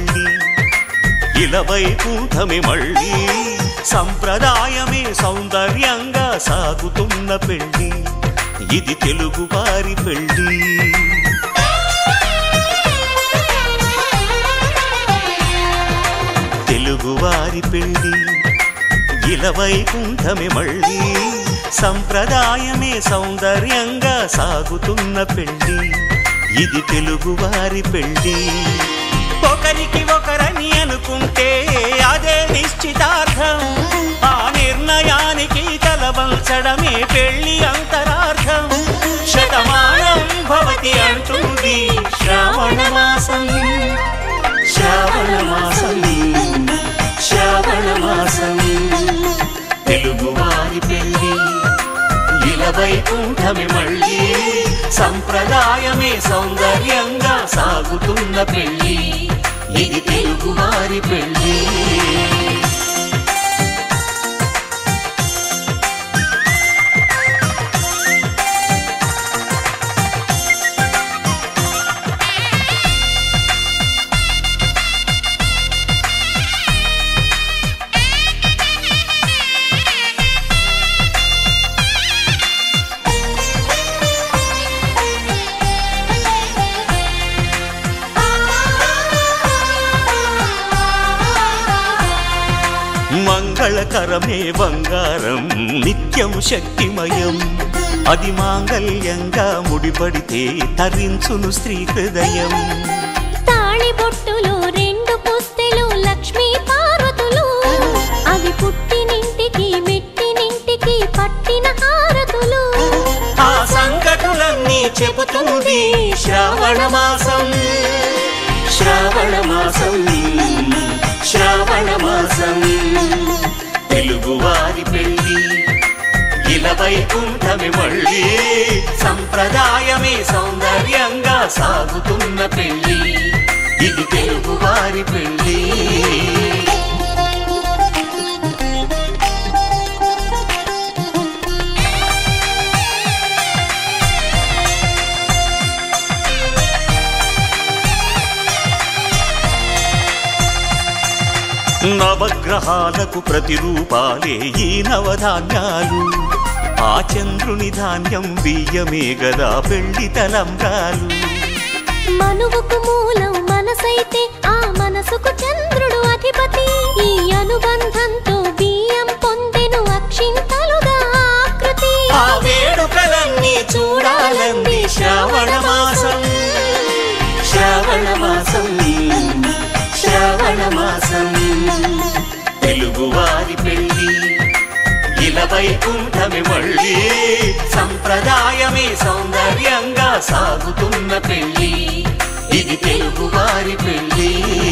పెళ్ళి ఇలవైకుంఠమే మళ్ళీ సంప్రదాయమే సౌందర్యంగా సాగుతున్న పెళ్ళి ఇది తెలుగు వారి పెళ్ళి తెలుగువారి పెళ్ళి ఇలవైకుంఠమే మళ్ళీ సంప్రదాయమే సౌందర్యంగా సాగుతున్న పెళ్ళి ఇది తెలుగువారి పెళ్ళి ఒకరికి ఒకరని అనుకుంటే అదే నిశ్చితార్థం ఆ నిర్ణయానికి తలవంచడమే పెళ్లి అంతరార్థం శతమానం భవతి అంటుంది శ్రావణ మాసం శ్రావణ మాసం శ్రావణ మాసం తెలుగువారి పెళ్ళి ఇలవైకుంఠమి మళ్ళీ సంప్రదాయమే సౌందర్యంగా సాగుతున్న పెళ్ళి ఇది తెలుగువారి పెళ్ళి మంగళకరమే బంగారం నిత్యం శక్తిమయం అది మాంగళ్యంగా ముడిపడితే తరించును స్త్రీ హృదయం తాళి బొట్టులు రెండు పుస్తెలు లక్ష్మీ పార్వతులు అవి పుట్టినింటికి మెట్టినింటికి పట్టిన హారతులు ఆ సంగతులన్నీ చెబుతుంది శ్రావణ మాసం శ్రావణ మాసం శ్రావణ మాసం తెలుగువారి పెళ్ళి ఇలవైకుంఠమి మళ్ళీ సంప్రదాయమే సౌందర్యంగా సాగుతున్న పెళ్ళి ఇది తెలుగువారి పెళ్ళి నవగ్రహాలకు ప్రతిరూపాలే ఈ నవధాన్యాలు ఆ చంద్రుని ధాన్యం బియ్యమే గదా పెళ్లి తలంబ్రాలు మనువుకు మూలం మనసైతే ఆ మనసుకు చంద్రుడు అధిపతి ఈ అనుబంధంతో బియ్యం పొందెను అక్షింతలుగా ఆకృతి ఆ వేడుకలన్నీ చూడాలంది శ్రావణ మాసం శ్రావణ మాసం శ్రావణ మాసం తెలుగువారి పెళ్ళి ఇలవైకుంఠమి మళ్ళీ సంప్రదాయమే సౌందర్యంగా సాగుతున్న పెళ్ళి ఇది తెలుగువారి పెళ్ళి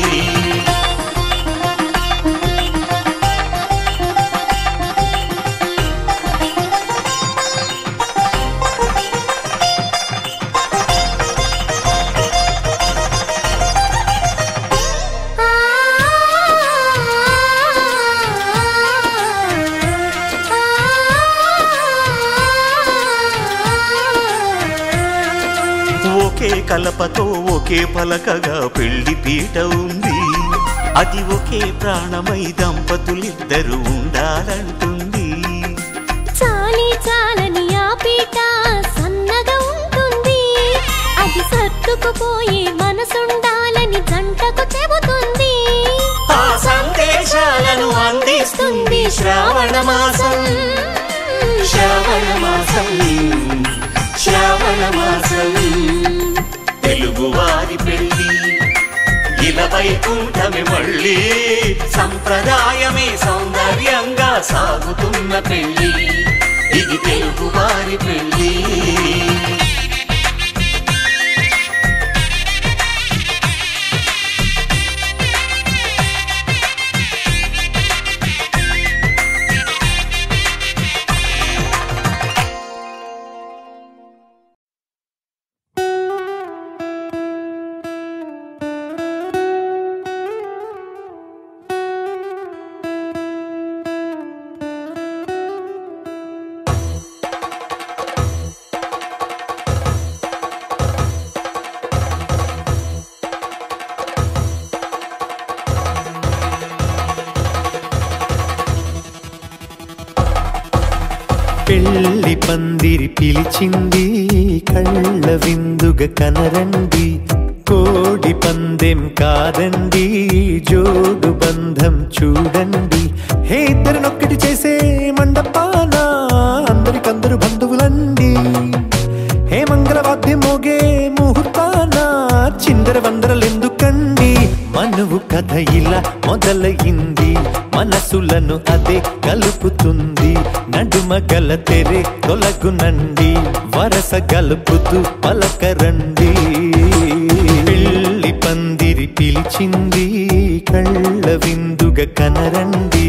ఆ ఒకే కలపతో ఒకే పలకగా పెళ్లి పీట ఉంది అది ఒకే ప్రాణమై దంపతులిద్దరు ఉండాలంటుంది చాలి చాలని ఆ పీట సన్నగా ఉంటుంది అది సర్దుకుపోయే మనసుండాలని జంటకు చెబుతుంది ఆ సందేశాలను అందిస్తుంది శ్రావణ మాసం శ్రావణ మాసం శ్రావణ మాసం తెలుగువారి పెళ్ళి ఇలవైకుంఠమి మళ్ళీ సంప్రదాయమే సౌందర్యంగా సాగుతున్న పెళ్ళి ఇది తెలుగువారి పెళ్ళి పెళ్లి పందిరి పిలిచింది కళ్ళ విందుగ కనరండి కోడి పందెం కాదండి జోడు బంధం చూడండి హే ఇద్దరినొక్కటి చేసే మండపాన అందరికందరు బంధువులండి హే మంగళవాద్యం మోగే ముహూర్తాన చిందర వందరలెందుకండి మనువు కథ ఇలా మొదలయింది మనసులను అదే కలుపుతుంది నడుమ గల తెరే తొలగునండి వరస గలుపుతూ పలకరండి పెళ్లి పందిరి పిలిచింది కళ్ళ విందుగ కనరండి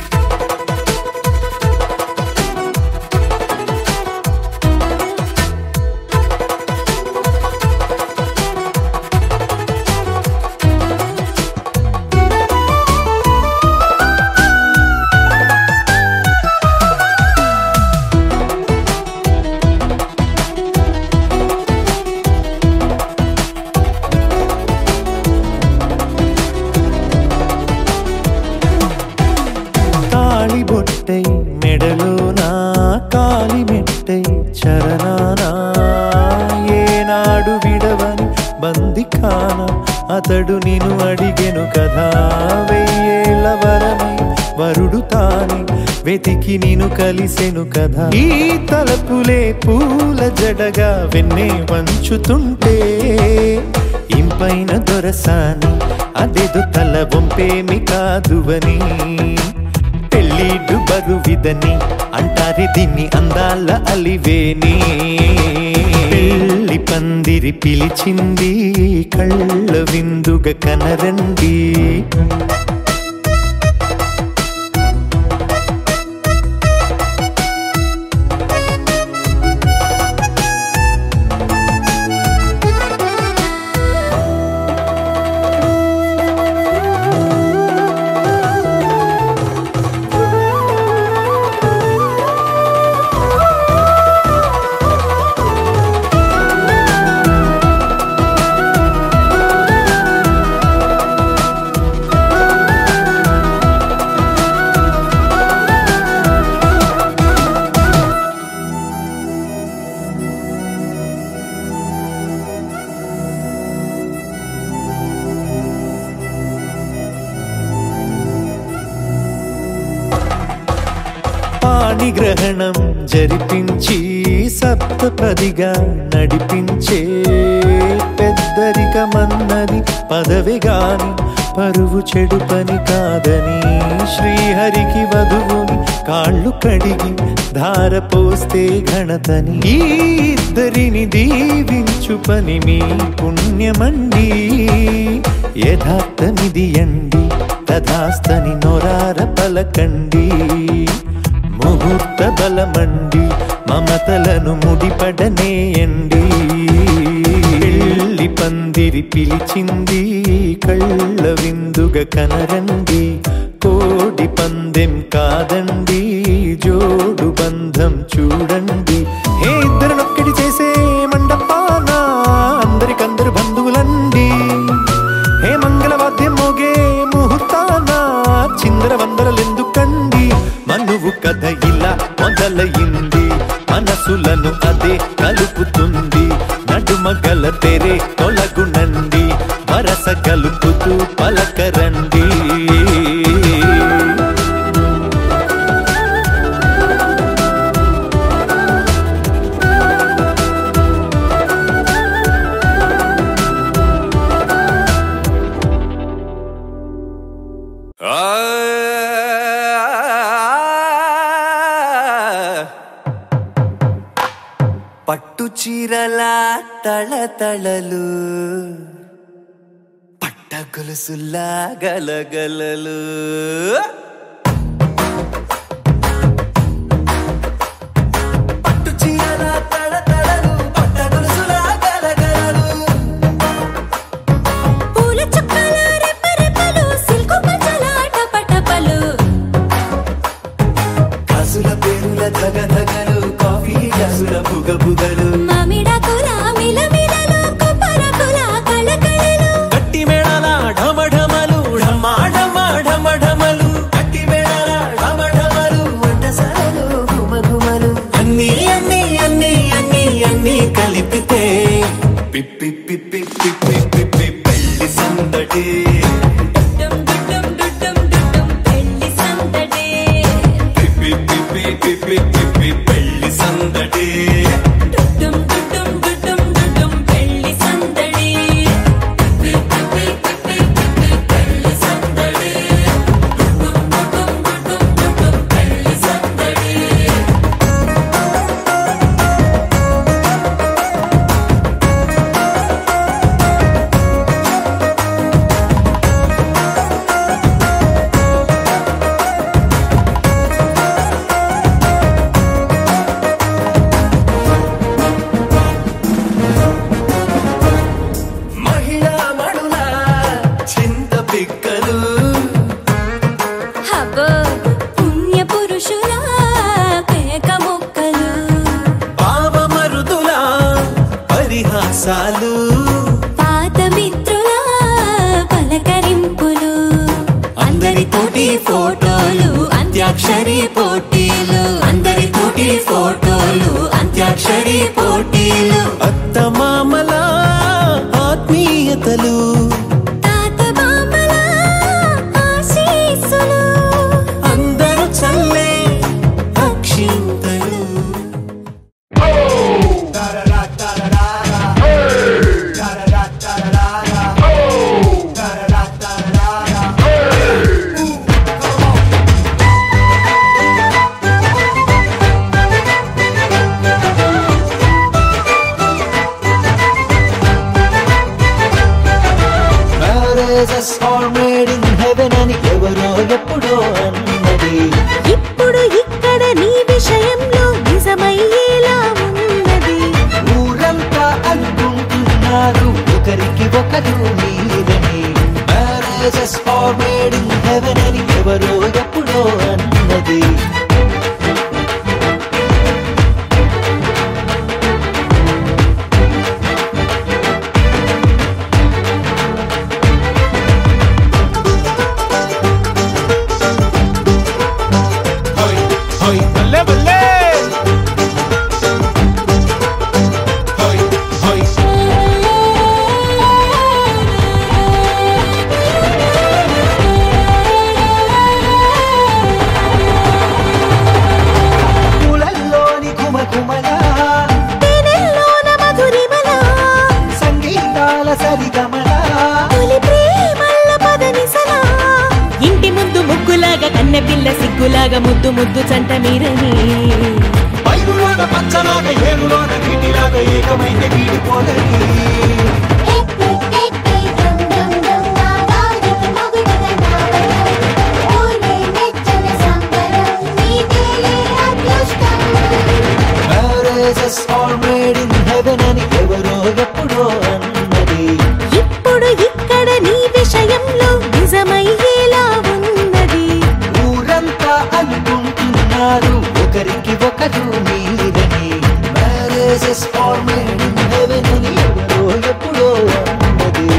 తాళి బొట్టై మెడలోనా కాలి మెట్టై చరణానా ఏనాడు విడవని బందికాన అతడు నిన్ను అడిగెను కదా వెయ్యేళ్ళ వరమై వరుడు తాని వెతికి నిన్ను కలిసెను కదా ఈ తలపులే పూల జడగా వెన్నే వంచుతుంటే ఇంపైన దొరసాని అదేదో తల వంపేమి కాదువని పెళ్ళిడు బరువిదని అంటారే దీన్ని అందాల అలివేని పెళ్లి పందిరి పిలిచింది కళ్ళ విందుగ కనరండి పాణిగ్రహణం జరిపించి సప్తపదిగా నడిపించే పెద్దరికమన్నది పదవి గాని పరువు చెడు పని కాదని శ్రీహరికి వధువుని కాళ్ళు కడిగి ధార పోస్తే ఘనతని ఈ ఇద్దరిని దీవించు పని మీ పుణ్యమండి యథార్థమిది అండి తథాస్తని నొరార పలకండి ముహూర్త బలమండి మమతలను ముడిపడనేయండి పెళ్లి పందిరి పిలిచింది కళ్ళ విందుగ కనరండి కోడి పందెం కాదండి జోడు బంధం చూడండి హే ఇద్దరినొక్కటి చేసే మండపాన అందరికందరు బంధువులండి హే మంగళవాద్యం మోగే ముహూర్తాన చిందర వందరలెందుకండి మనువు కథ ఇలా మొదలయింది మనసులను అదే కలుపుతుంది నడుమ గల తెరే తొలగునండి వరస కలుపుతూ పలకరండి పట్టు చీరల తళతళలు పట్ట గొలుసుల్లా గలగలలు పట్టు చీరల తళతళలు పట్ట గొలుసుల్లా గలగలలు పూల చుక్కల రెపరెపలు సిల్కు పంచల టపటపలు కాసుల పేరుల ధగధగలు కాఫీ గ్లాసుల బుగ బుగలు మామిడాకుల మిలమిలలు కొబ్బరకుల కళకళలు గట్టి మేళల ఢమఢమలు ఢమా ఢమ ఢమ ఢమలు ఫోటోలు అంత్యాక్షరి పోటీలు అందరితోటి ఫోటోలు అంత్యాక్షరి పోటీలు అత్తమామల ఆత్మీయతలు తాత బామ్మల ఆశీస్సులు అందరూ చల్లే అక్షింతలు Marriages are made in heaven అని ఎవరో ఎప్పుడో అన్నది ఇప్పుడు ఇక్కడ నీ విషయంలో నిజమయ్యేలా ఉన్నది ఊరంతా అనుకుంటున్నారు ఒకరికి ఒకరు మీరని marriages are made in heaven అని ఎవరో ఎప్పుడో అన్నది పూలల్లోని కుమకుమల తేనెల్లోన మధురిమల సంగీతాల సరిగమల తొలి ప్రేమల్ల పదనిసలా ఇంటి ముందు ముగ్గులాగా కన్నెపిల్ల సిగ్గులాగా ముద్దు ముద్దు చంట మీరని పైరులోన పచ్చలాగా ఏరులోన నీటిలాగా ఏకమైతే వీడిపోదని marriages are made in heaven అని ఎవరో ఎప్పుడో అన్నది ఇప్పుడు ఇక్కడ నీ విషయంలో నిజమయ్యేలా ఉన్నది ఊరంతా అనుకుంటున్నారు ఒకరికి ఒకరు మీరని marriages are made in heaven అని ఎవరో ఎప్పుడో అన్నది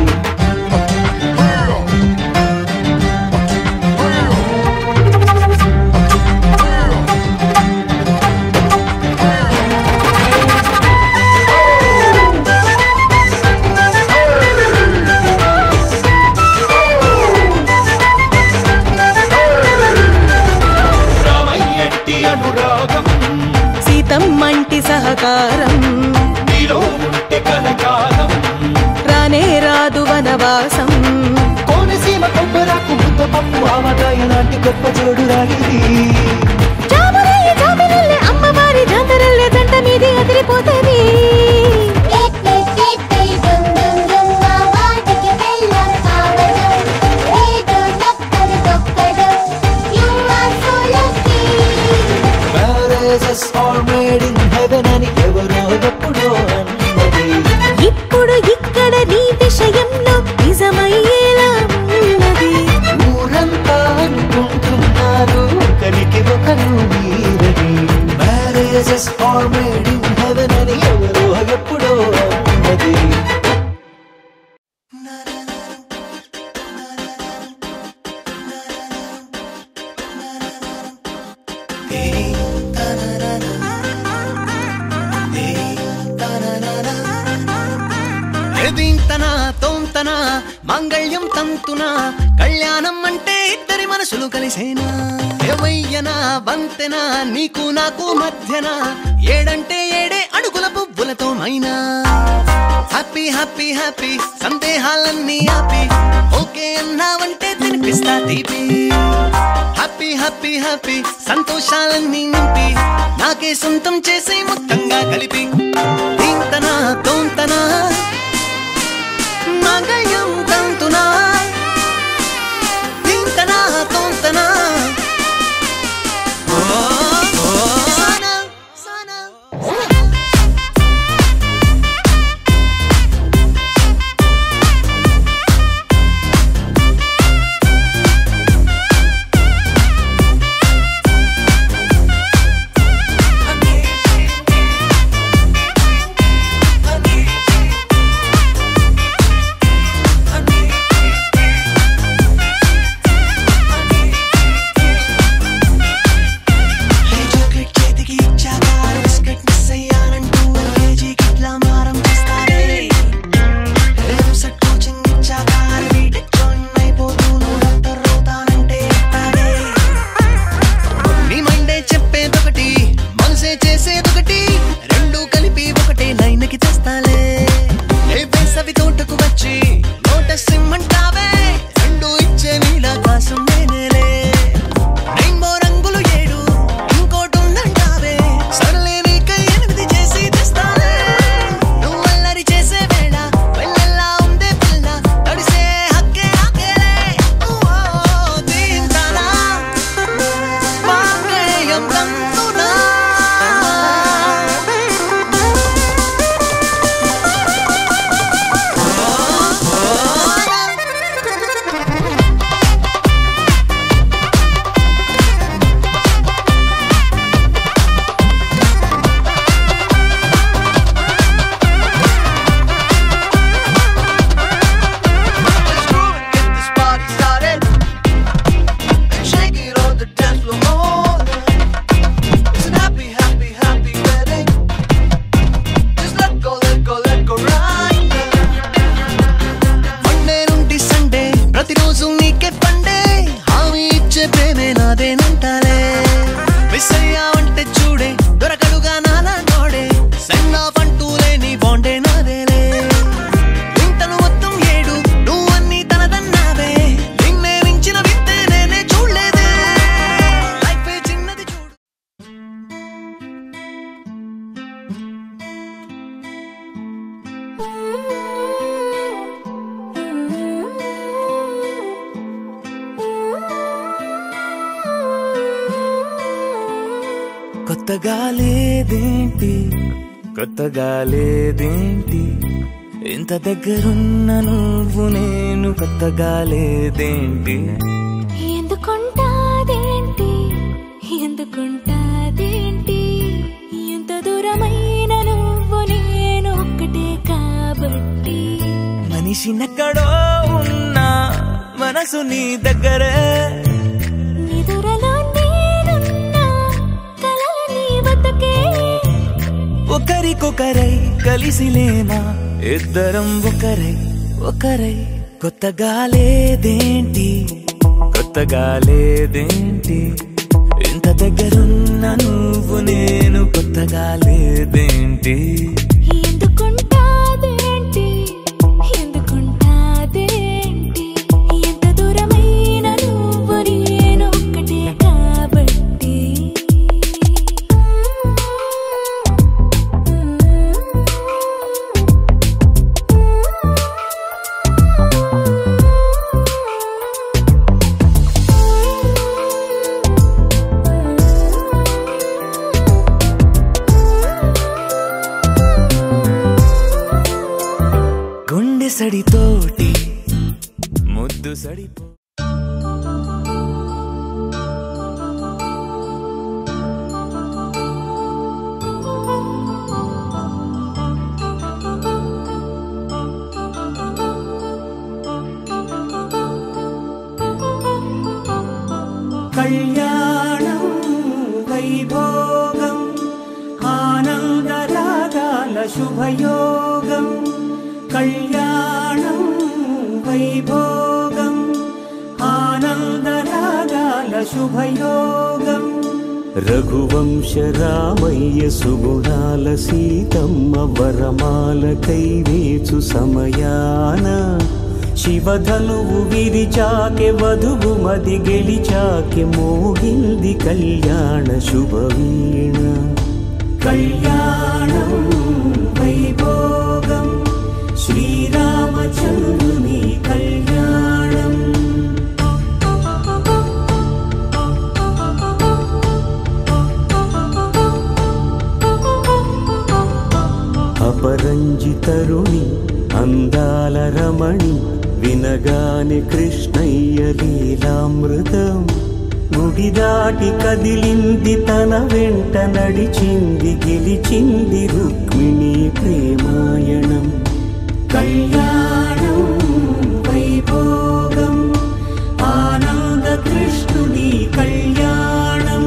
రామయ్యట్టి అనురాగం సీతమ్మంటి సహకారం నీలో ఉంటే కలకాలం రానే రాదు వనవాసం కోనసీమ కొబ్బరాకు ముద్ద పప్పు ఆవకాయ లాంటి గొప్ప జోడు రాగిది జాబులయ్య జాబులల్లే అమ్మవారి జాతరల్లే జంట మీది అదిరిపోతది marriages are made in heaven అని ఎవరో ఎప్పుడో అన్నది ఇప్పుడు ఇక్కడ నీ విషయంలో నిజమయ్యేలా ఉన్నది ఊరంతా అనుకుంటున్నారు ఒకరికి ఒకరు మీరని marriages are made in heaven అని ఎవరో ఎప్పుడో అన్నది ఎదింతన తోంతన మాంగళ్యం తంతున కళ్యాణం అంటే ఇద్దరి మనసులు కలిసేనా ఎవయ్యనా వంతెన నీకు నాకు మధ్యన ఏడంటే ఏడే అడుగుల పువ్వులతో మైనా హ్యాపీ హ్యాపీ హ్యాపీ సందేహాలన్నీ ఆపి ఓకే అన్నావంటే తినిపిస్తా తీపి హ్యాపీ హ్యాపీ హ్యాపీ సంతోషాలన్నీ నింపి నాకే సొంతం చేసే మొత్తంగా కలిపి దీంతనా తోంతనా మాంగళ్యం తంతునా దీంతనా తోంతనా ఓ, ఓ, సానా, సానా. దొరికే పండే హామీ ఇచ్చే ప్రేమే నాదేనంటాలే మిస్ అయ్యావంటే చూడే దొరకడుగా నాలా నోడే సెండ్ ఆఫ్ అంటూ లేని బాండే నాదేలే వింతలు మొత్తం ఏడు నువ్వన్నీ తనదన్నావే నిన్నే మించిన వింతే నేనే చూడలేదే లైఫ్ చిన్నది చూడు కొత్తగా లేదేంటి కొత్తగా లేదేంటి ఇంత దగ్గరున్న నువ్వు నేను కొత్తగా లేదేంటి ఎందుకుంటాదేంటి ఎందుకుంటాదేంటి ఎంత దూరమైన నువ్వు నేను ఒక్కటే కాబట్టి మనిషినెక్కడో ఉన్నా మనసు నీ దగ్గరే నిదురలో నేనున్నా కలలు నీ బతుకే ఒకరికొకరై కలిసిలేమా ఇద్దరం ఒకరై ఒకరై కొత్తగా లేదేంటి కొత్తగా లేదేంటి ఇంత దగ్గరున్న నువ్వు నేను కొత్తగా లేదేంటి ఎందుకుంటాదేంటి ఎందుకుంటాదేంటి ఎంత దూరమైన నువ్వు నేను ఒక్కటే కాబట్టి గుండె సడితోటి ముద్దు సడిపో కళ్యాణం వైభోగం ఆనందరాగాల శుభయోగం కళ్యాణం వైభోగం ఆనందరాగాల శుభయోగం రఘువంశ రామయ్య సుగుణాల సీతమ్మ వరమాల కైవేచు సమయాన శివధనువు విరిచాకె వధువు మది గెలిచాకె మోగింది కళ్యాణ శుభవీణ కళ్యాణం వైభోగం శ్రీరామచంద్రుని కళ్యాణం అపరంజి తరుణి అందాల రమణి వినగాని కృష్ణయ్య లీలామృతం గుడి దాటి కదిలింది తన వెంట నడిచింది గెలిచింది రుక్మిణి ప్రేమాయణం కళ్యాణం వైభోగం ఆనంద కృష్ణుడి కళ్యాణం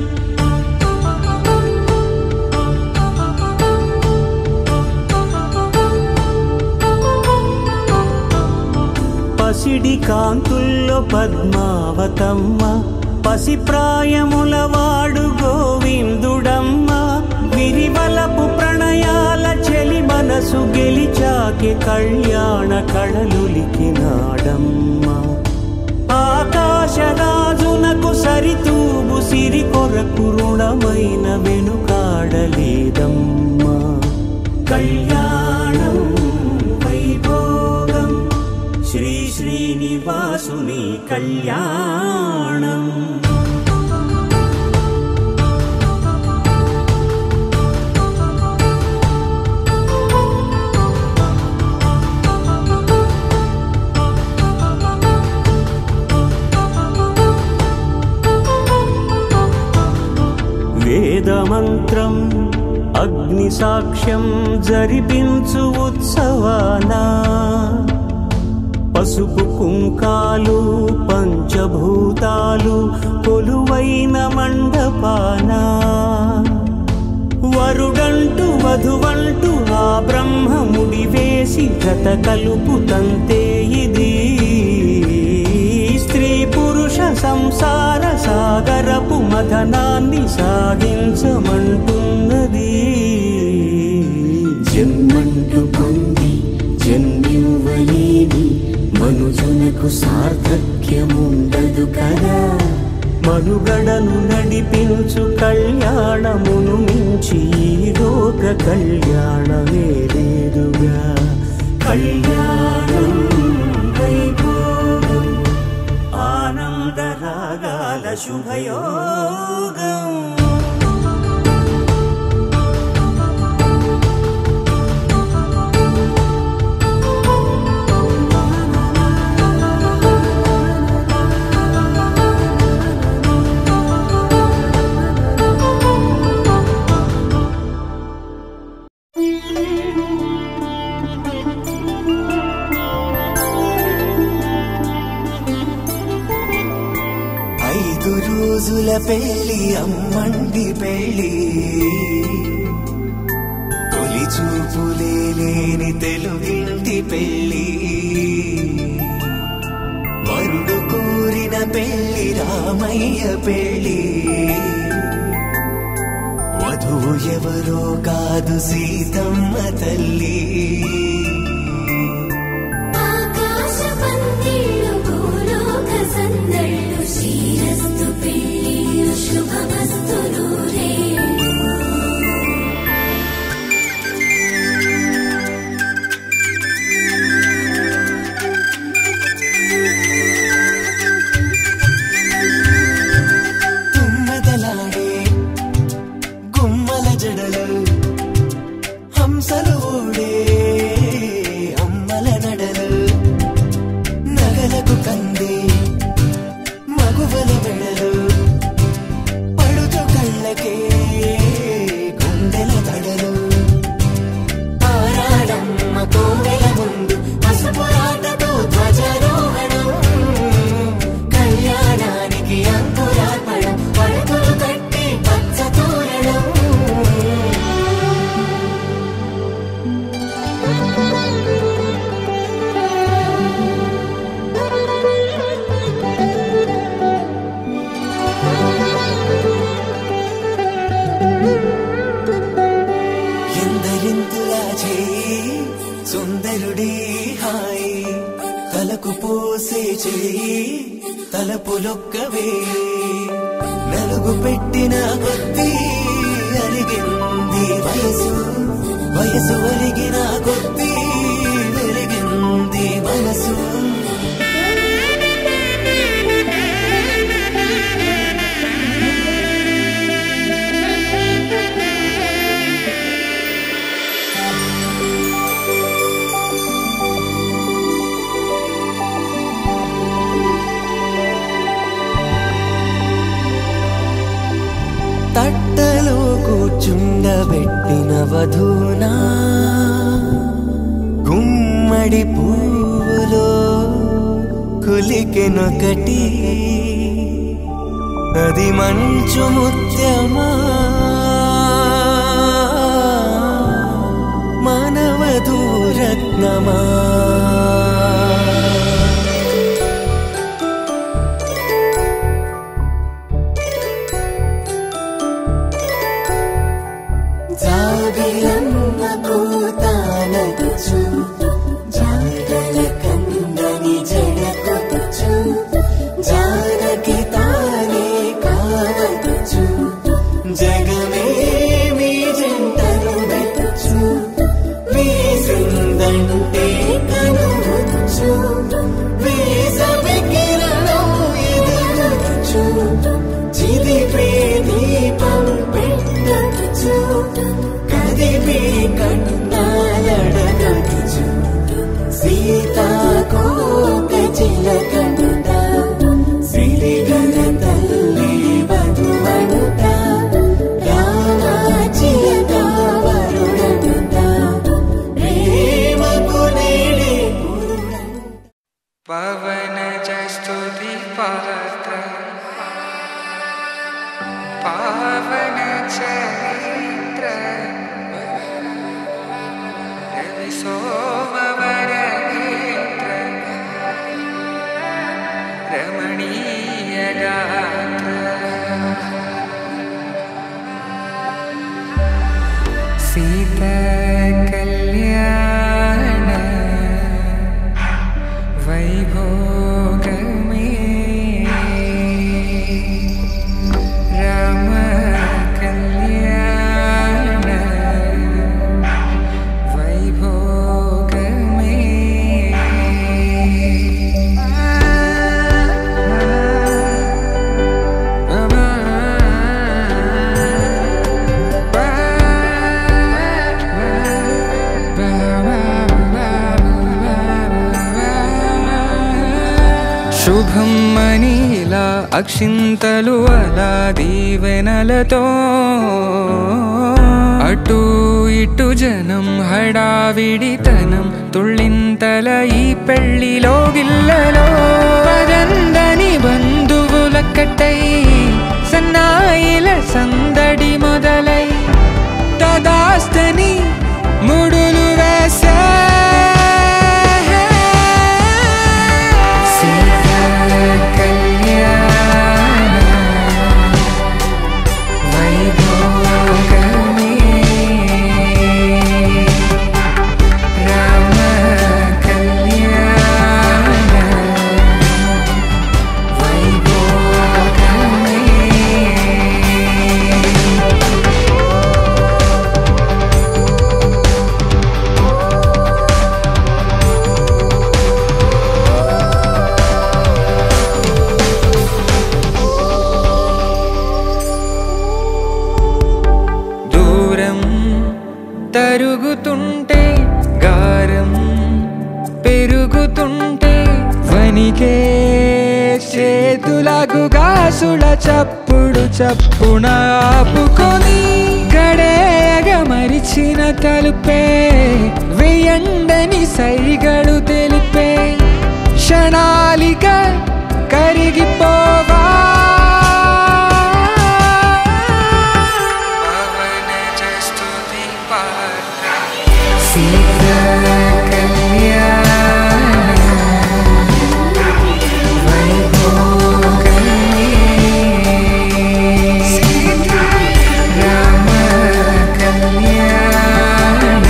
పసిడి కాంతుల్లో పద్మావతమ్మ పసి ప్రాయముల వాడు గోవిందుడమ్మ విరివలపు ప్రణయాల చెలి మనసు గెలిచాకి కళ్యాణ కళలులికినాడమ్మ ఆకాశరాజునకు సరితూగు సిరి కొరకు రుణమైన వెనుకాడలేదమ్మా కళ్యాణం వైభోగం శ్రీ శ్రీనివాసుని కళ్యాణం వేదమంత్రం అగ్ని సాక్ష్యం జరిపించు ఉత్సవానా పసుపు కుంకాలు పంచభూతాలు కొలువైన మండపాన వరుడంటూ వధువంటూ ఆ బ్రహ్మముడి వేసి గత కలుపు తంతే ఇది స్త్రీ సంసార సాగరపు మథనాన్ని సాగించమంటున్నది జన్మంటూ పొంది జన్మివ్వలేని మనుజునకు సార్థక్యముండదు కదా మనుగడను నడిపించు కళ్యాణమును మించి ఈ లోక కళ్యాణమే లేదుగా కళ్యాణం వైభోగం ఆనందరాగాల శుభయోగం ఐదు రోజుల పెళ్లి అమ్మండి పెళ్లి తొలి చూపులే లేని తెలుగింటి పెళ్లి వరుడు కోరిన పెళ్లి రామయ్య పెళ్లి వధువు ఎవరో కాదు సీతమ్మ తల్లి ఆకాశ పందిళ్ళు భూలోక సందళ్ళు శ్రీరస్తు పెళ్ళిళ్ళు శుభమస్తు నూరే తుమ్మెదలాడే గుమ్మల జడలు హంసలు ఓడే అమ్మల నడలు నగలకు కంది మగువల మెడలు పడుచు కళ్ళకే గుండెల తడలు ఆరాడమ్మ కోవెల ముందు పసుపు రాతతో ధ్వజారోహణం కళ్యాణానికి అంకురార్పణం పడకలు కట్టి పచ్చ తోరణం ఎందరింతులా చేయి సుందరుడి హాయి తలకు పోసే చేయి తలపులొక్కవే నలుగు పెట్టిన కొద్దీ అలిగింది వయసు వయసు ఒలిగిన కొద్దీ వెలిగింది మనసు తట్టలో కూర్చుండబెట్టిన వధూనా గుమ్మడి పువ్వులో కులికెనొకటి అది మంచు ముత్యమా మానవధూరత్నమా జాబిలమ్మ కూతానదుచు జాగల కందని జడకొచ్చు జానకి తానే కావదుచు జగమే మీ జంటను వెతుచు వీసిందంటే కనువచ్చు వీసవి కిరణం ఎదుగుచు చిదిపే దీపం పెట్టచ్చు కదిపే కన్నాలడగచ్చు సీతాకోక చిలకంట సిరిగల తల్లి వధువనుట రామాచిలక వరుడనుట ప్రేమకు నేడే పవన జస్తుతి పాత్ర పావన చరిత్ర రవి సోమవర నేత్ర రమణీయ ప్రియగాత్ర సీత కళ్యాణ వైభోగమే రామ కళ్యాణ వైభోగమే శుభం మనీలా అక్షింతలు అలా దీవెనలతో అటు ఇటు జనం హడావిడితనం తుళ్ళింతల ఈ పెళ్లిలో గిల్లలో పదందని బంధువులక్కటై సన్నాయిల సందడి మొదలై తదాస్తని ముడులు వేసే సీతా కళ్యాణ వైభోగమే రామ కళ్యాణ వైభోగమే దూరం తరుగుతుంటే గారం పెరుగుతుంటే వనికే చేతులకు గాసుల చప్పుడు చప్పున ఆపుకొని గడేయగ మరిచిన తలుపే వెయ్యండని సైగడు తెలిపే క్షణాలిక కరిగిపోవా సీతా కళ్యాణ వైభోగమే రామ కళ్యాణ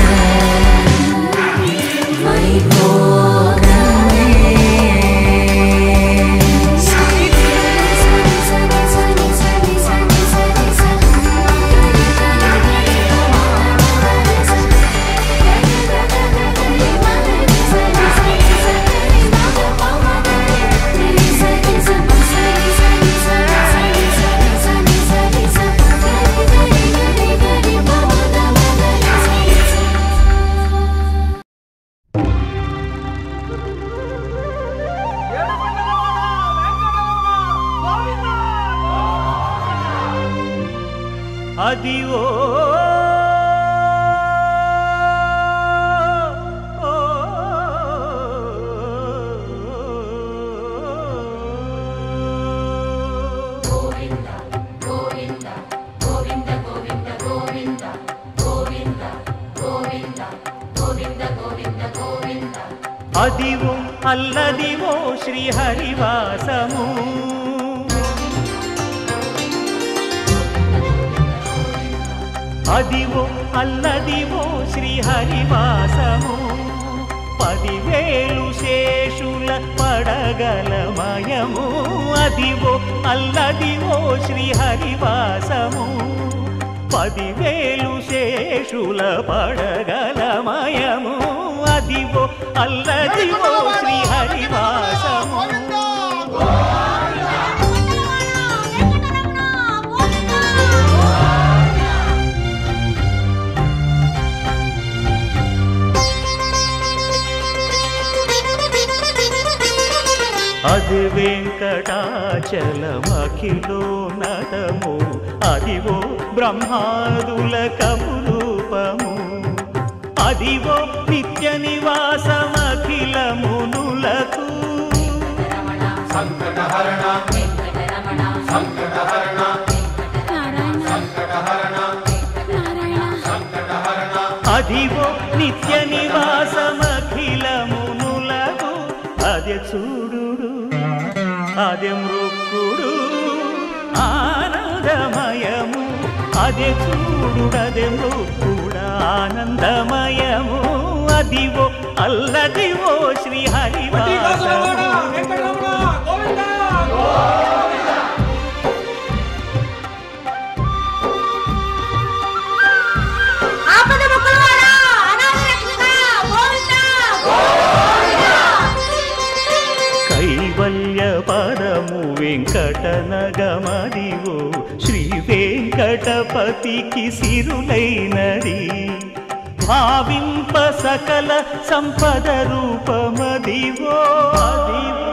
అది ఓ అదివో అల్లదివో శ్రీహరివాసము అదివో అల్లదివో శ్రీహరివాసము పదివేలు శేషుల పడగలమయము అదివో అల్లదివో శ్రీహరివాసము పదివేలు శేషుల పడగలమయము అదివో అల్లదివో శ్రీహరివాసము అది వెంకటాచలమఖిలో నటము అదివో బ్రహ్మాదుల కపురూపము అదివో నిత్య నివాసమఖిల మునులకు అదివో నిత్య నివాసమఖిల మునులకు అది చూడు అదే మృక్కుడు ఆనందమయము అదే చూడుడదే మృక్కుడు ఆనందమయము అదివో అల్లదివో శ్రీ హరివాసము ఆపద మొక్కలవాడా అనాథ రక్షక గోవిందా కైవల్య పదము వెంకట నగమదివో శ్రీ వెంకటపతికి సిరులైనది భావింప సకల సంపద రూపమదివో అదివో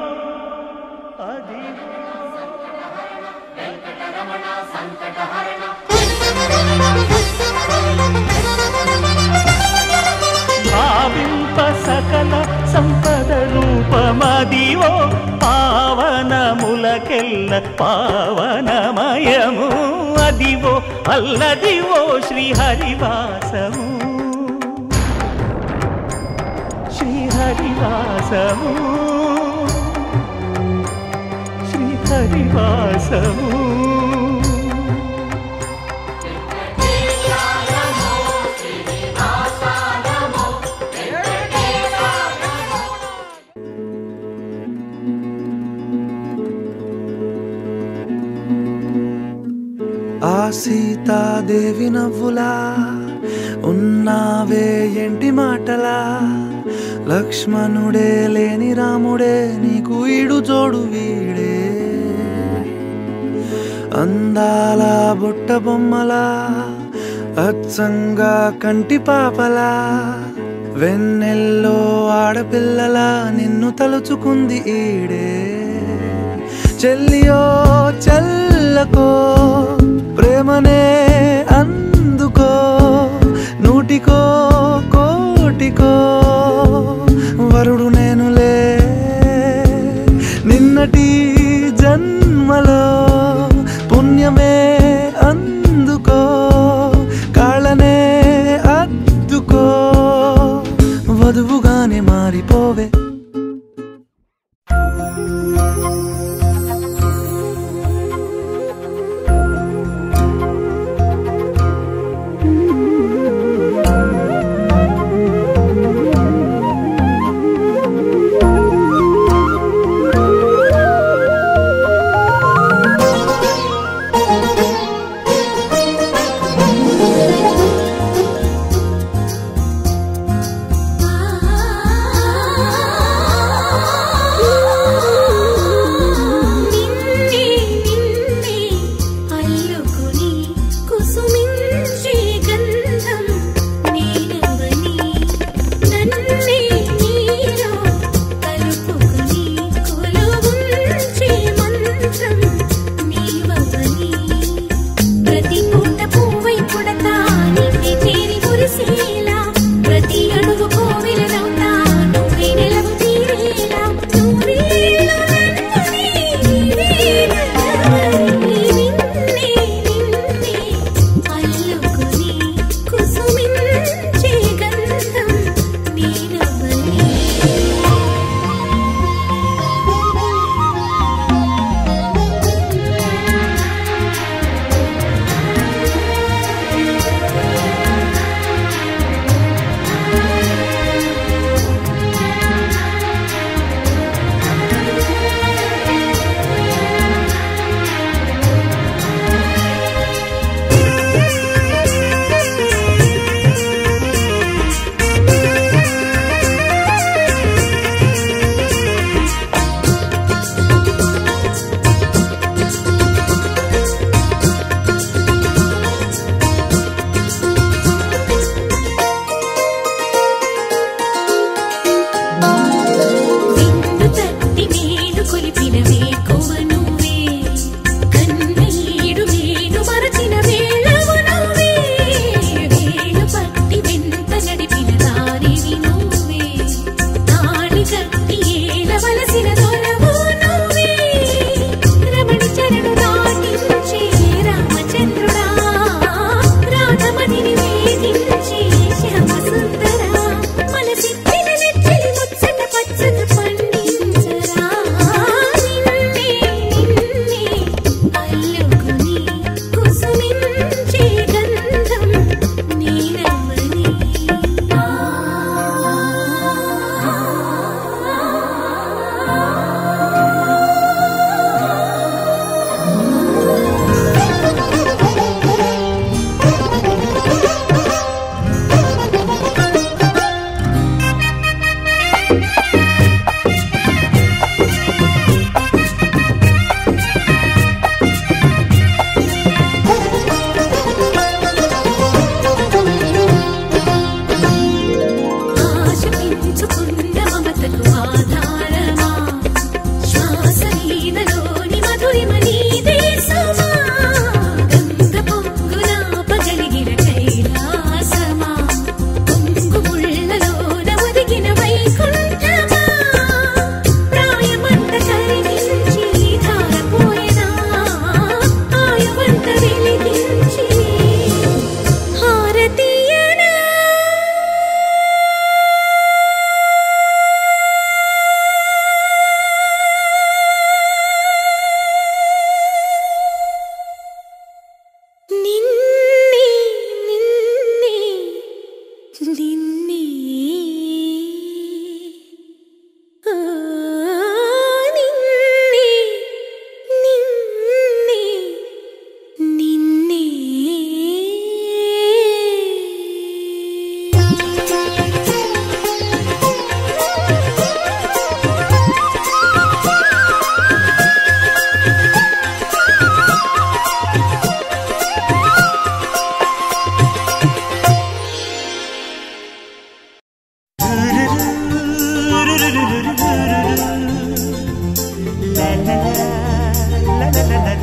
అదివో భావింప సకల సంపద రూపమదివో పావనములకెల్ల పావనమయము అదివో అల్లదివో శ్రీహరివాసము శ్రీహరివాసము శ్రీహరివాసము ఆ సీతాదేవి నవ్వులా ఉన్నావే ఎంటి మాటలా లక్ష్మణుడే లేని రాముడే నీకు ఈడు జోడు వీడే అందాల బుట్ట బొమ్మలా అచ్చంగా కంటి పాపలా వెన్నెల్లో ఆడపిల్లలా నిన్ను తలుచుకుంది ఈడే చెల్లియో చల్లకో ప్రేమనే అందుకో నూటికో కోటికో వరుడు నేనులే నిన్నటి జన్మలో పుణ్యమే అందుకో కాళ్ళనే అద్దుకో వధువుగానే మారిపోవే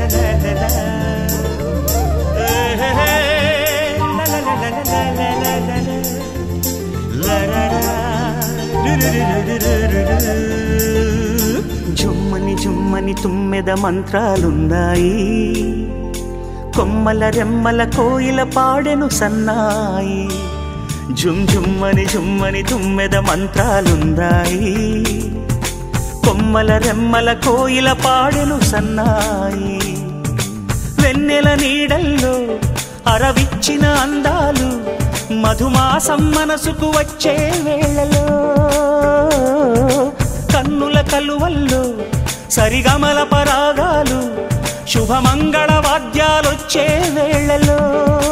జుమ్మని జుమ్మని తుమ్మెద మంత్రాలున్నాయి కొమ్మల రెమ్మల కోయిల పాడెను సన్నాయి జుమ్ జుమ్మని జుమ్మని తుమ్మెద మంత్రాలున్నాయి కొమ్మల రెమ్మల కోయిల పాడెను సన్నాయి వెన్నెల నీడల్లో అరవిచ్చిన అందాలు మధుమాసం మనసుకు వచ్చే వేళలో కన్నుల కలువల్లో సరిగమల పరాగాలు శుభమంగళ వాద్యాలొచ్చే వేళలో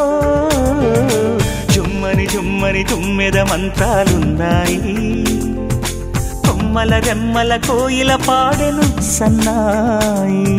జుమ్మని జుమ్మని తుమ్మెద మంత్రాలున్నాయి కొమ్మల రెమ్మల కోయిల పాడెను సన్నాయి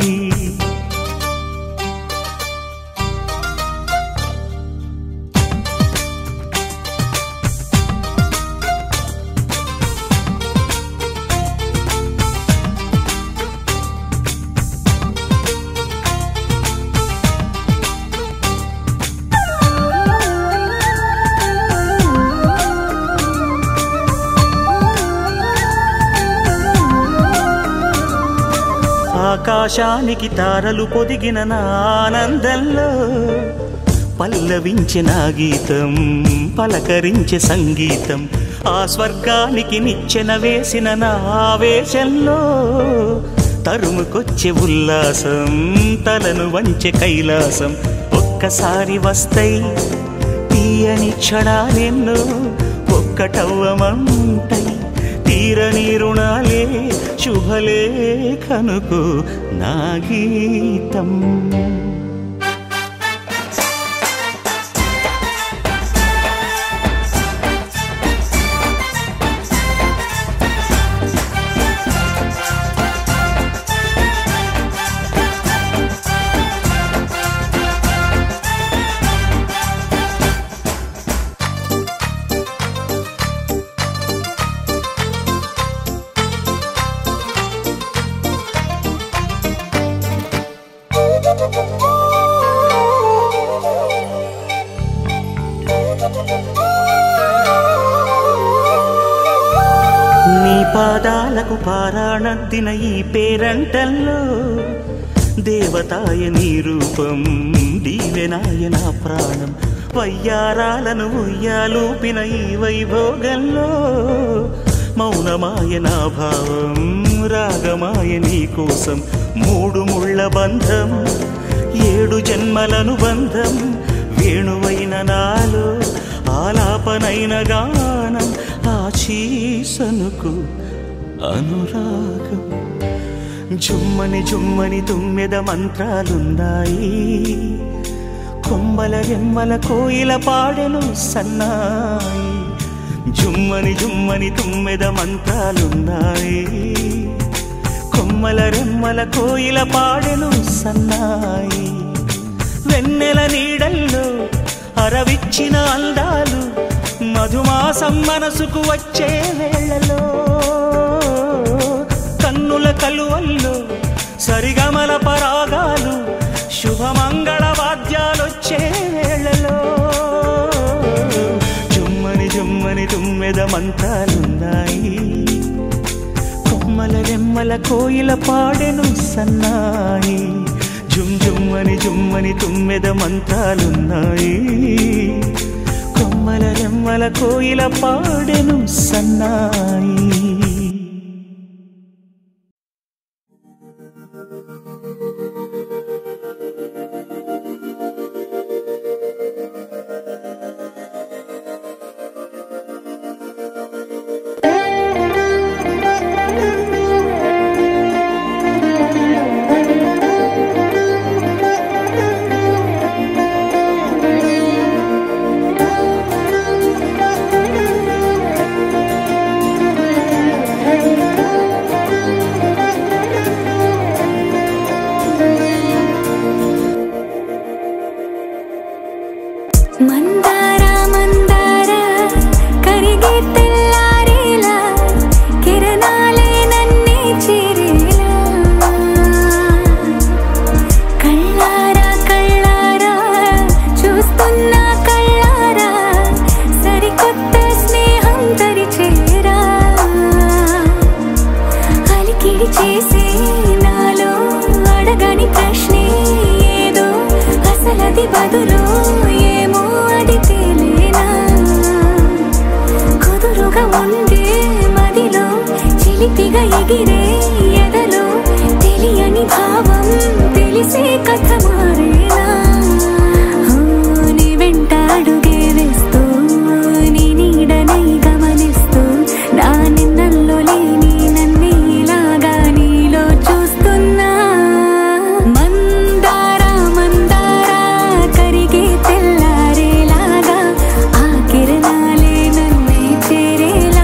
ఆకాశానికి తారలు పొదిగిన నా ఆనందంలో పల్లవించే నా గీతం పలకరించే సంగీతం ఆ స్వర్గానికి నిచ్చెన వేసిన నా ఆవేశంలో తరుముకొచ్చే ఉల్లాసం తలను వంచే కైలాసం ఒక్కసారి వస్తై తీయని క్షణాలెన్నో ఒక్కటవ్వమంటై తీరని రుణాలే శుభలేఖనుకు నా గీతం నీ పాదాలకు పారాణద్దిన ఈ పేరంటల్లో దేవతాయ నీ రూపం దీవెనాయ నా ప్రాణం వయ్యారాలను ఉయ్యాలూపిన ఈ వైభోగంలో మౌనమాయ నా భావం రాగమాయ నీ కోసం మూడు ముళ్ళ బంధం ఏడు జన్మలను బంధం వేణువైన నాలో ఆలాపనైన గానం ఆశీసనుకు అనురాగం జుమ్మని జుమ్మని తుమ్మెద మంత్రాలున్నాయి కొమ్మల రెమ్మల కోయిల పాడెను సన్నాయి జుమ్మని జుమ్మని తుమ్మెద మంత్రాలున్నాయి కొమ్మల రెమ్మల కోయిల పాడెను సన్నాయి వెన్నెల నీడల్లో అరవిచ్చిన అందాలు మధుమాసం మనసుకు వచ్చే వేళలో కన్నుల కలువల్లో సరిగమల పరాగాలు శుభమంగళ వాద్యాలొచ్చే వేళలో జుమ్మని జుమ్మని తుమ్మెద మంత్రాలున్నాయి కొమ్మల రెమ్మల కోయిల పాడెను సన్నాయి జుమ్ జుమ్మని జుమ్మని తుమ్మెద మంత్రాలున్నాయి కొమ్మల రెమ్మల కోయిల పాడెను సన్నాయి Thank ఏది బదులో ఏమో అది తేలేనా కుదురుగా ఉండే మదిలో చిలిపిగా ఎగిరే ఎదలో తెలియని భావం తెలిసే కథ మారేనా ఆ, నీ వెంట అడుగే వేస్తూ నీ నీడనై గమనిస్తూ నా నిన్నల్లో లేని నన్నే ఇలాగా నీలో చూస్తున్నా మందార మందార కరిగే తెల్లారేలాగా ఆ కిరణాలే నన్నే చేరేలా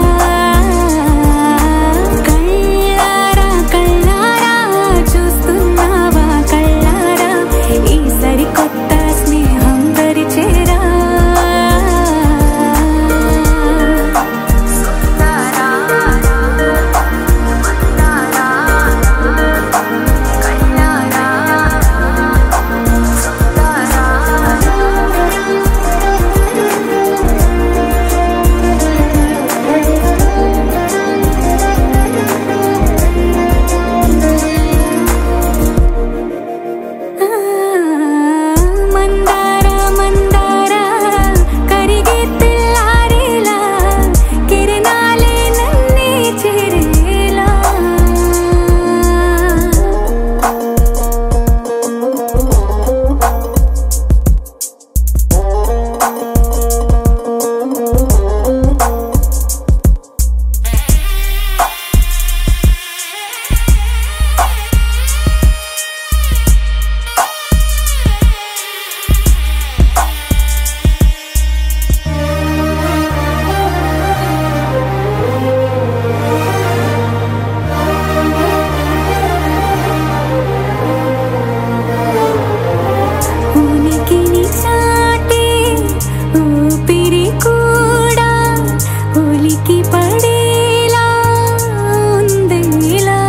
కళ్ళారా కళ్ళారా చూస్తున్నావా కళ్ళారా ఈ సరికొత్త స్నేహం దరిచేరా మందార మందార కరిగే తెల్లారేలా కిరణాలే నన్నే చేరేలా ఉనికిని చాటే ఊపిరి కూడా ఉలికి పడేలా ఉందేలా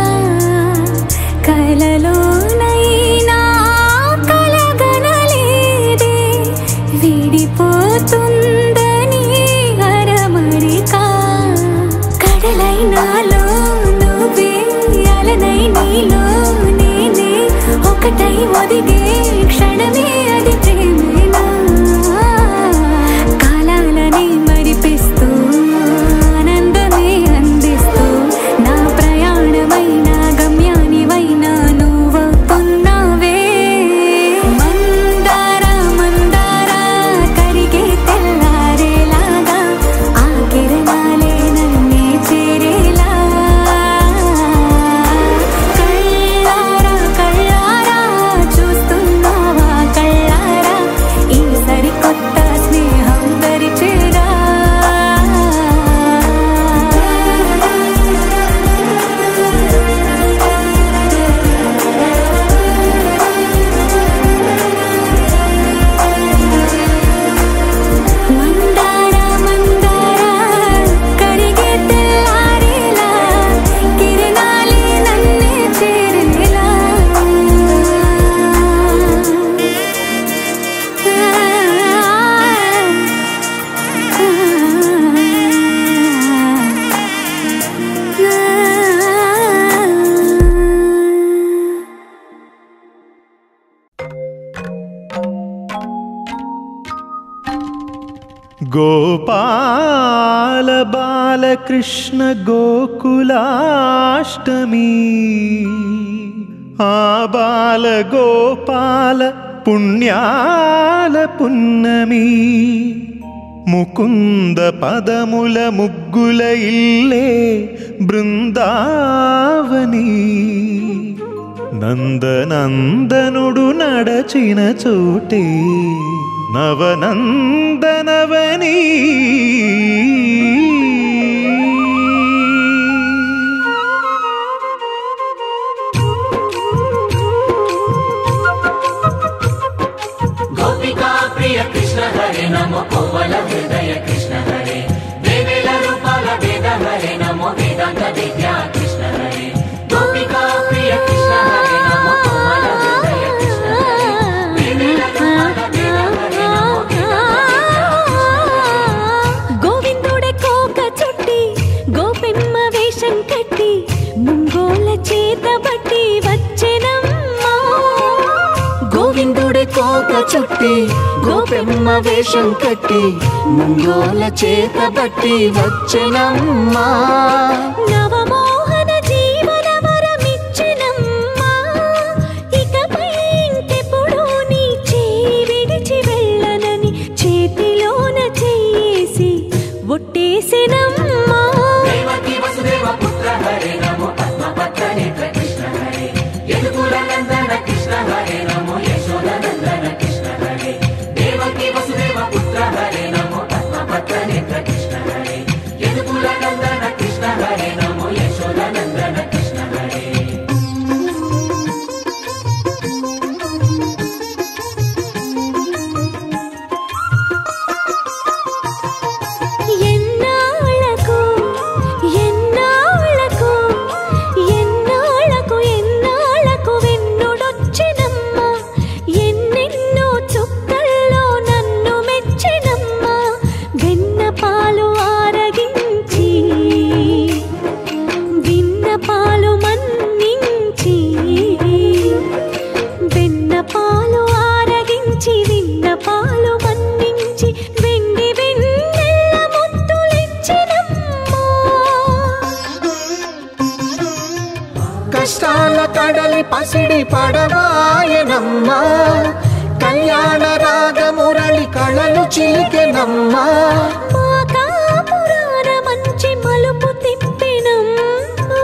కలలోనైనా కలగనలేదే విడిపోతుందని అరమరిక కడలైనాలో నువ్వే అలనై నీలో నేనే ఒకటై ఒదిగే క్షణమే అది ప్రేమేనా కాలాలని మరిపిస్తూ ఆనందమే అందిస్తూ నా ప్రయాణమైన గమ్యానివైనా నువ్వవుతున్నావే మందార మందార కరిగే తెల్లారేలాగా ఆ కిరణాలే నన్నే చేరేలా కళ్ళారా కళ్ళారా చూస్తున్నావా కళ్ళారా ఈ సరికొత్త స్నేహం దరిచేరా మందార మందార కరిగే తెల్లారేలా కిరణాలే నన్నే చేరేలా గోపాల బాలకృష్ణ గోకులాష్టమి ఆ బాల గోపాల పుణ్యాల పున్నమి ముకుంద పదముల ముగ్గుల ఇల్లే బృందావని నందనందనుడు నడచిన చోటే నవనందనవని గోపికా ప్రియ కృష్ణ హరే నమో కోవల హృదయ కృష్ణ హరే వేవేల రూపాల వేద హరే నమో వేదాంత విద్యా కృష్ణ హరే గోపికా ప్రియ కృష్ణ హరే నమో కోవల హృదయ కృష్ణ హరే వేవేల రూపాల వేద హరే నమో వేదాంత విద్యా కృష్ణ హరే గోవిందుడే కోక కోక చుట్టి గోపెమ్మ వేషం కట్టి ముంగోల చేత బట్టి వచ్చెనమ్మా నవమోహన జీవన వరమిచ్చినమ్మా ఇకపై ఇంకెప్పుడు నీ చేయి విడిచి వెళ్ళనని చేతిలోన చేసి ఒట్టేసినమ్మా దేవకి వసుదేవ పుత్ర హరే నమో పద్మపత్ర నేత్ర కృష్ణ హరే యదుకుల నందన కృష్ణ హరే నమో యశోద నందన కృష్ణ హరే దేవకి వసుదేవ పుత్ర హరే నమో పద్మపత్ర నేత్ర కృష్ణ హరే యదుకుల నందన కృష్ణ హరే నమో యశోద నందన కృష్ణ హరే ఎన్నాళ్ళకు ఎన్నాళ్ళకు ఎన్నాళ్ళకు ఎన్నాళ్ళకు వెన్నుడొచ్చినమ్మా ఎన్నెన్నో చుక్కల్లో నన్ను మెచ్చినమ్మా వెన్న పాలు ఆరగించి విన్న పాలు మన్నించి వెన్న పాలు ఆరగించి విన్న పాలు మన్నించి వెండి వెన్నెల్ల ముద్దులిచ్చినమ్మా కష్టాల కడలి పసిడి పడవాయనమ్మా కళ్యాణ రాగ మురళి కళలు చిలికెనమ్మా మా కాపురాన మంచి మలుపు తిప్పినమ్మా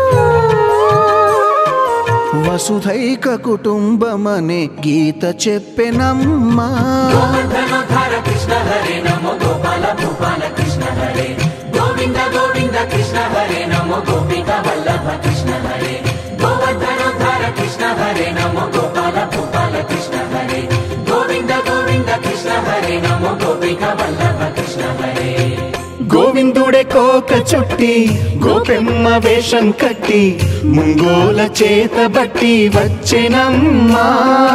వసుధైక కుటుంబమనే గీత చెప్పెనమ్మా గోవర్ధనోద్ధార కృష్ణ హరే నమో గోపాల భూపాల కృష్ణ హరే గోవింద గోవింద కృష్ణ హరే నమో గోపిక వల్లభ కృష్ణ హరే గోవర్ధనోద్ధార కృష్ణ హరే నమో గోపాల భూపాల కృష్ణ హరే గోవింద గోవింద కృష్ణ హరే నమో గోపిక వల్లభ కృష్ణ హరే గోవిందుడే కోక చుట్టి గోపెమ్మ వేషం కట్టి ముంగోల చేత బట్టి వచ్చెనమ్మా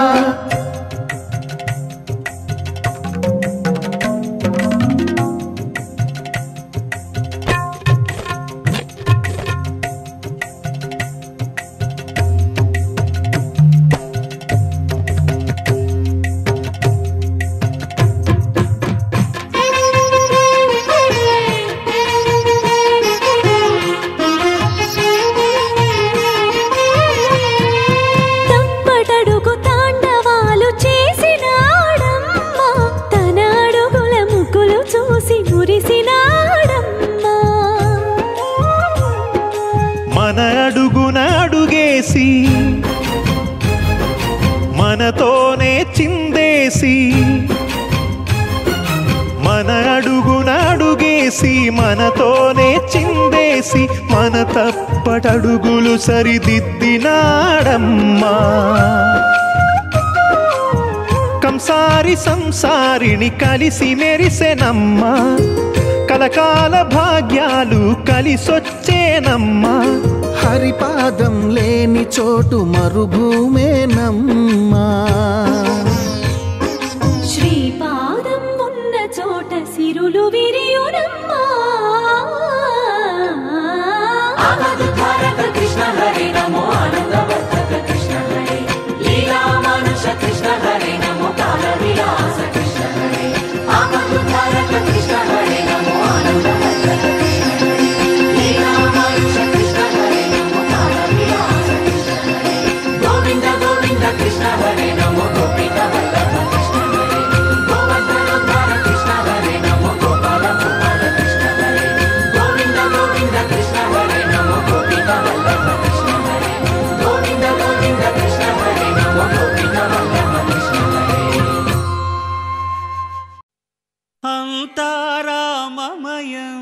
తప్పటడుగు తాండవాలు చేసినాడమ్మా తన అడుగుల ముగ్గులు చూసి మురిసినాడమ్మా మన అడుగున అడుగేసి మనతోనే చిందేసి మన అడుగున అడుగేసి మనతోనే చిందేసి మన తప్పటడుగులు సరిదిద్దినాడమ్మా కంసారి సంసారిని కలిసి మెరిసెనమ్మా కలకాల భాగ్యాలు కలిసొచ్చేనమ్మా హరిపాదం లేని చోటు మరుభూమేనమ్మా శ్రీపాదం ఉన్న చోట సిరులు విరియునమ్మా ఆపదుద్ధారక కృష్ణ హరే నమో ఆనందవర్ధక కృష్ణ హరే లీలా మానుష కృష్ణ హరే నమో కాల విలాస కృష్ణ హరే ఆపదుద్ధారక కృష్ణ హరే నమో ఆనందవర్ధక కృష్ణ హరే లీలా మానుష కృష్ణ హరే నమో కాల విలాస కృష్ణ హరే గోవింద గోవింద కృష్ణ హరే నమో గోపిక వల్లభ కృష్ణ హరే గోవర్ధనోద్ధార కృష్ణ హరే నమో గోపాల గోపాల కృష్ణ హరే గోవింద గోవింద కృష్ణ హరే నమో గోపిక వల్లభ కృష్ణ హరే గోవింద గోవింద కృష్ణ హరే నమో గోపిక వల్లభ కృష్ణ హరే అంతారామమయం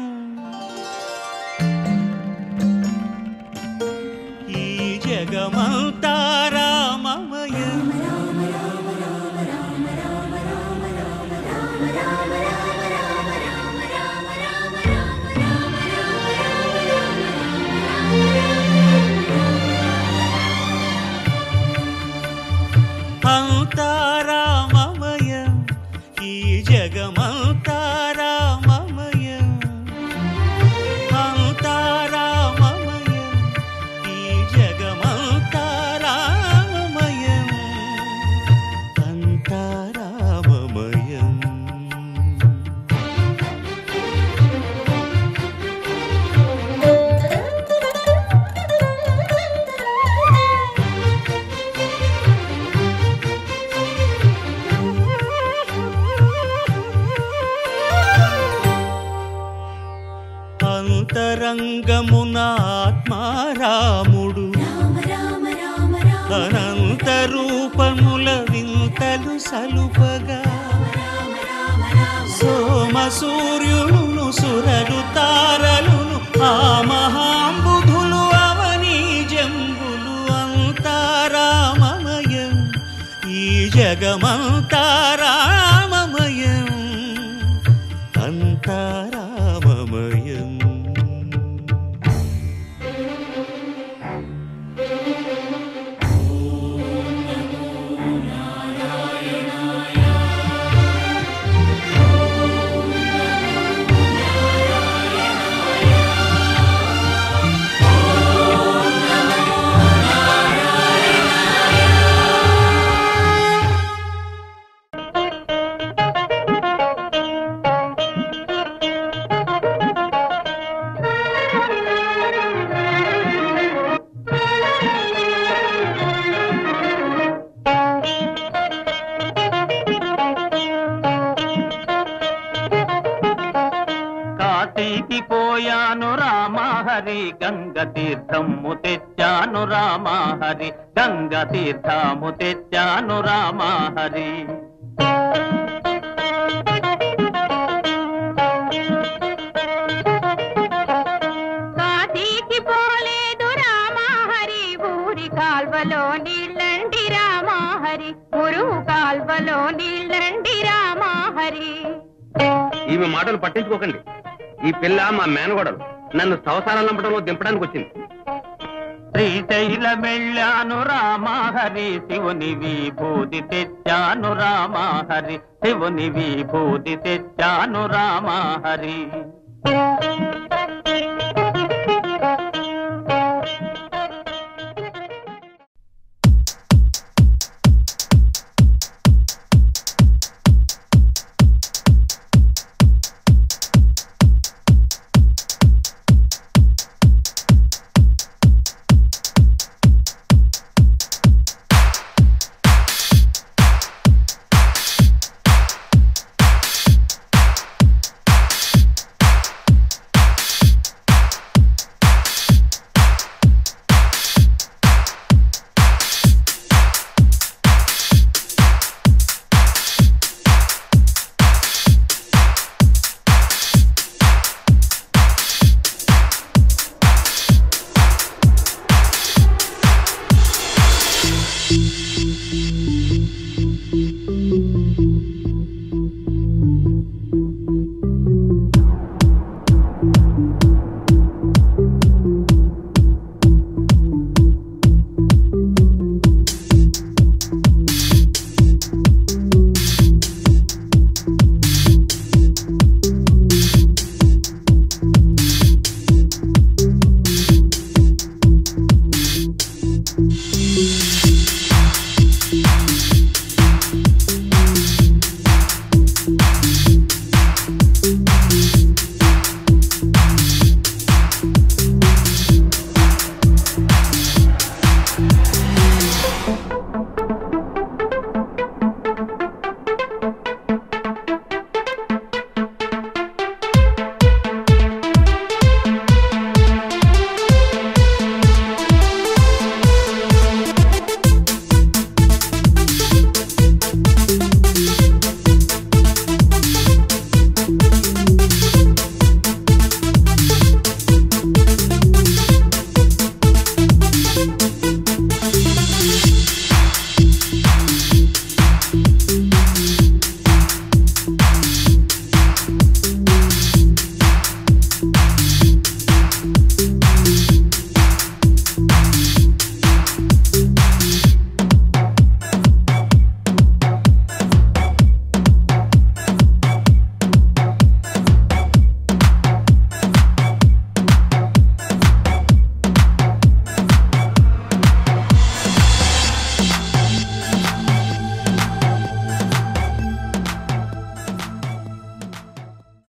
ఈ జగమంతారామమయం అంతారామమయం ఈ జగమంతారామమయం అంతారామమయం ఈ జగమంతారామమయం అంతా అంతరంగమున ఆత్మారాముడు అనంత రూపముల వింతలు సలుపగా సోమ సూర్యులును సురలు తారలును ఆ మహాంబుధులు అవనీ జంబులు అంతారామమయం ఈ జగమంతారామమయం అంతారామమయం కాశీకి పోయాను రామహరి గంగ తీర్థము తెచ్చాను రామహరి గంగ తీర్థము తెచ్చాను రామహరి కాశీకి పోలేదు రామాహరి ఊరి కాల్వలో నీళ్ళండి రామాహరి మురుగు కాల్వలో నీళ్ళండి రామాహరి ఈమె మాటలు పట్టించుకోకండి ఈ పిల్ల మా మేనగోడలు నన్ను సంవత్సరాలు నంపడంలో దింపడానికి వచ్చింది శ్రీశైల వెళ్ళాను రామహరి శివుని విభూతి తెచ్చాను రామహరి శివుని విభూతి తెచ్చాను రామహరి